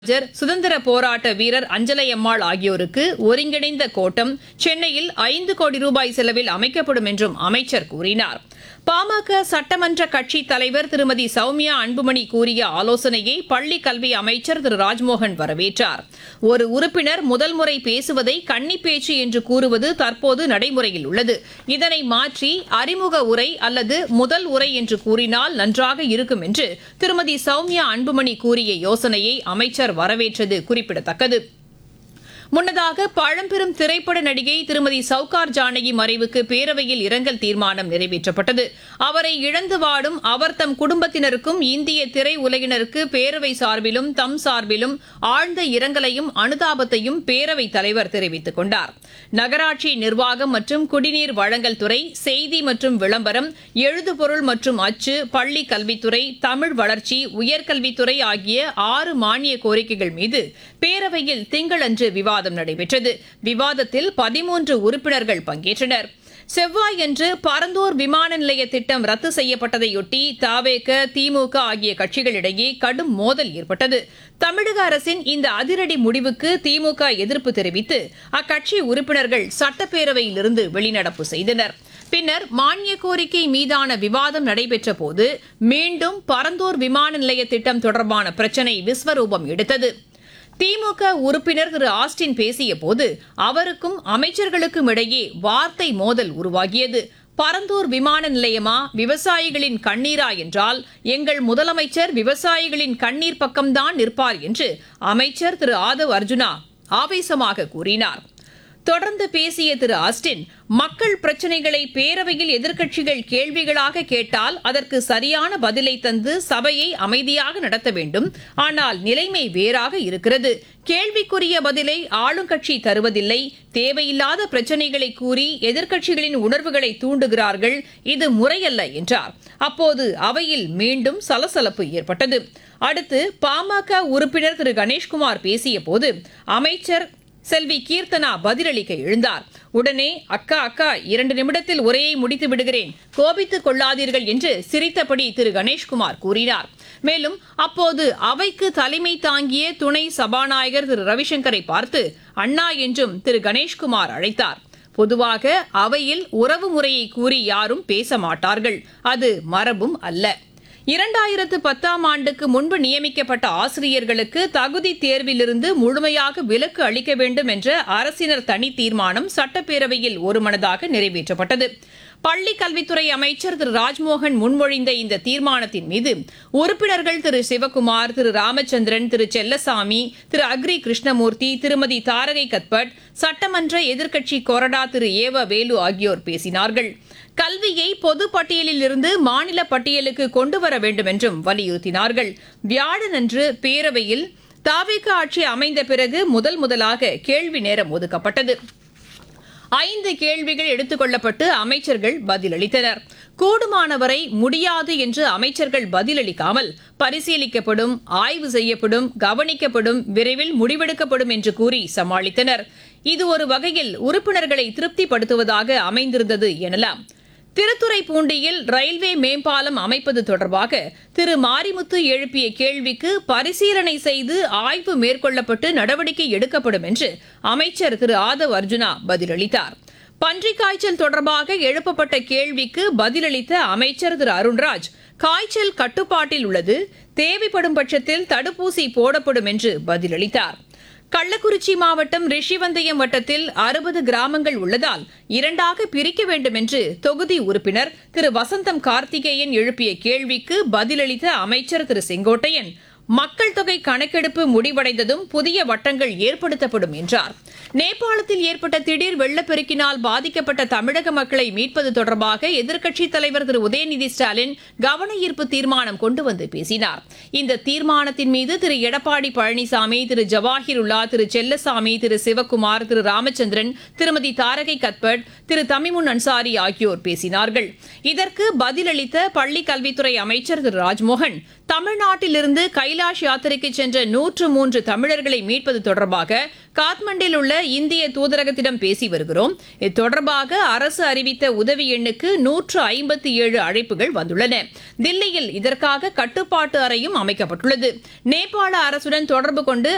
அமைச்சர் சுதந்திர போராட்ட வீரர் அஞ்சலையம்மாள் ஆகியோருக்கு ஒருங்கிணைந்த கோட்டம் சென்னையில் ஐந்து கோடி ரூபாய் செலவில் அமைக்கப்படும் என்றும் அமைச்சர் கூறினார் பாமக சட்டமன்ற கட்சித் தலைவர் திருமதி சௌமியா அன்புமணி கூறிய ஆலோசனையை பள்ளிக் கல்வி அமைச்சர் திரு ராஜ்மோகன் வரவேற்றார் ஒரு உறுப்பினர் முதல் முறை பேசுவதை கன்னிப்பேச்சு என்று கூறுவது தற்போது நடைமுறையில் உள்ளது இதனை மாற்றி அறிமுக உரை அல்லது முதல் உரை என்று கூறினால் நன்றாக இருக்கும் என்று திருமதி சௌமியா அன்புமணி கூறிய யோசனையை அமைச்சர் வரவேற்றது குறிப்பிடத்தக்கது முன்னதாக பழம்பெரும் திரைப்பட நடிகை திருமதி சவுகார் ஜானகி மறைவுக்கு பேரவையில் இரங்கல் தீர்மானம் நிறைவேற்றப்பட்டது அவரை இழந்து வாடும் அவர் தம் குடும்பத்தினருக்கும் இந்திய திரை உலகினருக்கு பேரவை சார்பிலும் தம் சார்பிலும் ஆழ்ந்த இரங்கலையும் அனுதாபத்தையும் பேரவைத் தலைவர் தெரிவித்துக் கொண்டார் நகராட்சி நிர்வாகம் மற்றும் குடிநீர் வழங்கல் துறை செய்தி மற்றும் விளம்பரம் எழுதுபொருள் மற்றும் அச்சு பள்ளி கல்வித்துறை தமிழ் வளர்ச்சி உயர்கல்வித்துறை ஆகிய ஆறு மானிய கோரிக்கைகள் மீது பேரவையில் திங்களன்று விவாதம் நடைபெற்றது விவாதத்தில் பதிமூன்று உறுப்பினர்கள் பங்கேற்றனர் செவ்வாயன்று பரந்தூர் விமான நிலைய திட்டம் ரத்து செய்யப்பட்டதையொட்டி தாவேக திமுக ஆகிய கட்சிகளிடையே கடும் மோதல் ஏற்பட்டது தமிழக அரசின் இந்த அதிரடி முடிவுக்கு திமுக எதிர்ப்பு தெரிவித்து அக்கட்சி உறுப்பினர்கள் சட்டப்பேரவையிலிருந்து வெளிநடப்பு செய்தனர் பின்னர் மானிய கோரிக்கை மீதான விவாதம் நடைபெற்ற போது மீண்டும் பரந்தூர் விமான நிலைய திட்டம் தொடர்பான பிரச்சினை விஸ்வரூபம் எடுத்தது திமுக உறுப்பினர் திரு ஆஸ்டின் பேசிய போது அவருக்கும் அமைச்சர்களுக்கும் இடையே வார்த்தை மோதல் உருவாகியது பரந்தூர் விமான நிலையமா விவசாயிகளின் கண்ணீரா என்றால் எங்கள் முதலமைச்சர் விவசாயிகளின் கண்ணீர் பக்கம்தான் நிற்பார் என்று அமைச்சர் திரு ஆதவ் அர்ஜுனா ஆவேசமாக கூறினார் தொடர்ந்து பேசிய திரு ஆஸ்டின் மக்கள் பிரச்சினைகளை பேரவையில் எதிர்க்கட்சிகள் கேள்விகளாக கேட்டால் அதற்கு சரியான பதிலை தந்து சபையை அமைதியாக நடத்த வேண்டும் ஆனால் நிலைமை வேறாக இருக்கிறது கேள்விக்குரிய பதிலை ஆளுங்கட்சி தருவதில்லை தேவையில்லாத பிரச்சினைகளை கூறி எதிர்க்கட்சிகளின் உணர்வுகளை தூண்டுகிறார்கள் இது முறையல்ல என்றார் அப்போது அவையில் மீண்டும் சலசலப்பு ஏற்பட்டது அடுத்து பாமக உறுப்பினர் திரு கணேஷ்குமார் பேசிய போது அமைச்சர் செல்வி கீர்த்தனா பதிலளிக்க எழுந்தார் உடனே அக்கா அக்கா இரண்டு நிமிடத்தில் உரையை முடித்து விடுகிறேன் கோபித்துக் கொள்ளாதீர்கள் என்று சிரித்தபடி திரு கணேஷ்குமார் கூறினார் மேலும் அப்போது அவைக்கு தலைமை தாங்கிய துணை சபாநாயகர் திரு ரவிசங்கரை பார்த்து அண்ணா என்றும் திரு கணேஷ்குமார் அழைத்தார் பொதுவாக அவையில் உறவு முறையை கூறி யாரும் பேச மாட்டார்கள் அது மரபும் அல்ல இரண்டாயிரத்து பத்தாம் ஆண்டுக்கு முன்பு நியமிக்கப்பட்ட ஆசிரியர்களுக்கு தகுதி தேர்விலிருந்து முழுமையாக விலக்கு அளிக்க வேண்டும் என்ற அரசினர் தனி தீர்மானம் சட்டப்பேரவையில் ஒருமனதாக நிறைவேற்றப்பட்டது பள்ளி கல்வித்துறை அமைச்சர் திரு ராஜ்மோகன் முன்மொழிந்த இந்த தீர்மானத்தின் மீது உறுப்பினர்கள் திரு சிவக்குமார் திரு ராமச்சந்திரன் திரு செல்லசாமி திரு அக்ரி கிருஷ்ணமூர்த்தி திருமதி தாரகை கத்பட் சட்டமன்ற எதிர்க்கட்சி கொறடா திரு ஏவ வேலு ஆகியோர் பேசினார்கள் கல்வியை பொது பட்டியலில் இருந்து மாநில பட்டியலுக்கு கொண்டு வர வேண்டும் என்றும் வலியுறுத்தினார்கள் வியாழனன்று பேரவையில் தாவேக ஆட்சி அமைந்த பிறகு முதல் முதலாக கேள்வி நேரம் ஒதுக்கப்பட்டது ஐந்து கேள்விகள் எடுத்துக் கொள்ளப்பட்டு அமைச்சர்கள் பதிலளித்தனர் கூடுமானவரை முடியாது என்று அமைச்சர்கள் பதிலளிக்காமல் பரிசீலிக்கப்படும் ஆய்வு செய்யப்படும் கவனிக்கப்படும் விரைவில் முடிவெடுக்கப்படும் என்று கூறி சமாளித்தனர் இது ஒரு வகையில் உறுப்பினர்களை திருப்திப்படுத்துவதாக அமைந்திருந்தது எனலாம் திருத்துறைப்பூண்டியில் ரயில்வே மேம்பாலம் அமைப்பது தொடர்பாக திரு மாரிமுத்து எழுப்பிய கேள்விக்கு பரிசீலனை செய்து ஆய்வு மேற்கொள்ளப்பட்டு நடவடிக்கை எடுக்கப்படும் என்று அமைச்சர் திரு ஆதவ் அர்ஜுனா பதிலளித்தார் பன்றிக் காய்ச்சல் தொடர்பாக எழுப்பப்பட்ட கேள்விக்கு பதிலளித்த அமைச்சர் திரு அருண்ராஜ் காய்ச்சல் கட்டுப்பாட்டில் உள்ளது தேவைப்படும் பட்சத்தில் தடுப்பூசி போடப்படும் என்று பதிலளித்தார் கள்ளக்குறிச்சி மாவட்டம் ரிஷிவந்தயம் வட்டத்தில் அறுபது கிராமங்கள் உள்ளதால் இரண்டாக பிரிக்க வேண்டும் என்று தொகுதி உறுப்பினர் திரு வசந்தம் கார்த்திகேயன் எழுப்பிய கேள்விக்கு பதிலளித்த அமைச்சர் திரு செங்கோட்டையன் மக்கள் தொகை கணக்கெடுப்பு முடிவடைந்ததும் புதிய வட்டங்கள் ஏற்படுத்தப்படும் என்றார் நேபாளத்தில் ஏற்பட்ட திடீர் வெள்ளப்பெருக்கினால் பாதிக்கப்பட்ட தமிழக மக்களை மீட்பது தொடர்பாக எதிர்க்கட்சித் தலைவர் திரு உதயநிதி ஸ்டாலின் கவன ஈர்ப்பு தீர்மானம் கொண்டு வந்து பேசினார் இந்த தீர்மானத்தின் மீது திரு எடப்பாடி பழனிசாமி திரு ஜவாஹிருல்லா திரு செல்லசாமி திரு சிவக்குமார் திரு ராமச்சந்திரன் திருமதி தாரகை கத்பட் திரு தமிமுன் அன்சாரி ஆகியோர் பேசினார்கள் இதற்கு பதிலளித்த பள்ளிக் கல்வித்துறை அமைச்சர் திரு ராஜ்மோகன் தமிழ்நாட்டிலிருந்து கைலாஷ் யாத்திரைக்கு சென்ற நூற்று மூன்று தமிழர்களை மீட்பது தொடர்பாக காத்மண்டில் உள்ள இந்திய தூதரகத்திடம் பேசி வருகிறோம் இது தொடர்பாக அரசு அறிவித்த உதவி எண்ணுக்கு நூற்று ஐம்பத்தி ஏழு அழைப்புகள் வந்துள்ளன தில்லியில் இதற்காக கட்டுப்பாட்டு அறையும் அமைக்கப்பட்டுள்ளது நேபாள அரசுடன் தொடர்பு கொண்டு